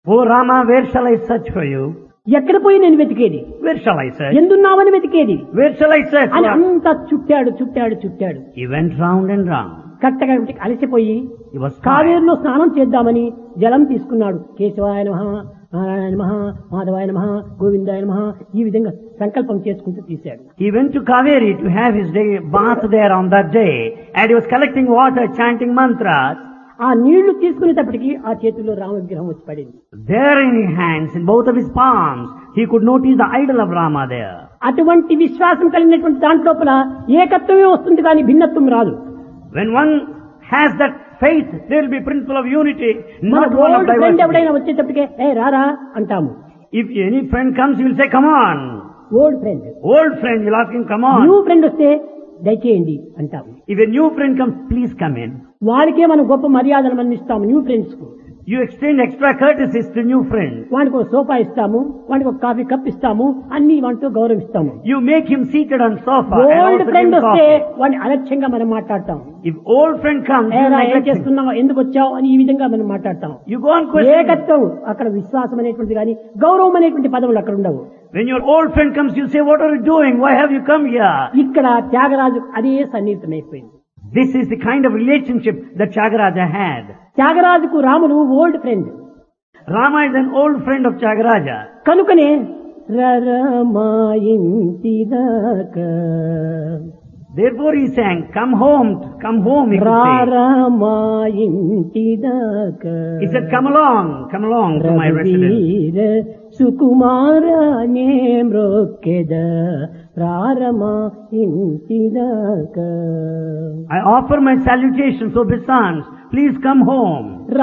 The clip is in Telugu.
Oh Rama, where shall I search for you? ఎక్కడ పోయి నేను వెతికేది Where shall I search? ఎందున్నావని వెతికేది Where shall I search? అని for? అంతా చుట్టాడు చుట్టాడు చుట్టాడు He went round and round. కట్టగా అలసిపోయి He was tired. కావేరులో స్నానం చేద్దామని జలం తీసుకున్నాడు కేశవాయ నమ నారాయణ నమ మాధవాయ నమ గోవిందాయ నమ ఈ విధంగా సంకల్పం చేసుకుంటూ తీశాడు He went to Kaveri to have his day bath there on that day, and he was collecting water, chanting mantras. ఆ నీళ్లు తీసుకునేటప్పటికి ఆ చేతిలో రామ విగ్రహం వచ్చి పడింది There in his hands, in both of his palms, he could notice the idol of Rama there. అటువంటి విశ్వాసం కలిగినటువంటి దాంట్లోపల ఏకత్వమే వస్తుంది కానీ భిన్నత్వం రాదు When one has that faith, there will be principle of unity, మన not one of old friend ఎవడైనా diversity. వచ్చేటప్పటికే ఏ రారా అంటాము If any friend comes, he will say, come on. Old friend Old friend, you'll ask him, come new on. Friend వస్తే దయచేయండి అంటాము If a new friend comes, please come in. వాడికే మనం గొప్ప మర్యాదను మనం ఇస్తాము న్యూ ఫ్రెండ్స్ కు You extend extra courtesies to new friends. వాడికి ఒక సోఫా ఇస్తాము వాడికి ఒక కాఫీ కప్ ఇస్తాము అన్ని వాటితో గౌరవిస్తాము You make him seated on sofa and old also give friend him వస్తే coffee. వాడిని అలక్ష్యంగా మనం మాట్లాడతాం If old friend comes, you ఏరా ఏం neglect him. చేస్తున్నావు ఎందుకు వచ్చావు అని ఈ విధంగా మనం మాట్లాడతాం You go on questioning. ఏకత్వం అక్కడ విశ్వాసం అనేటువంటిది కానీ గౌరవం అనేటువంటి పదవులు అక్కడ ఉండవు When your old friend comes, you say, what are you doing? Why have you come here? ఇక్కడ త్యాగరాజు అదే సన్నిహితమైపోయింది This is the kind of relationship that Chagaraja had. త్యాగరాజుకు రాముడు old friend Rama is an old friend of Chagaraja. కనుకనే రరమాయింటిదాకా Therefore he sang, come home, come home, he could say. రారమాయింటిదాకా He said, come along, come along to my residence. రఘువీర సుకుమారనే మ్రొక్కెద ప్రారమా ఇంటిదాకా I offer my salutations, obeisance. Please come home.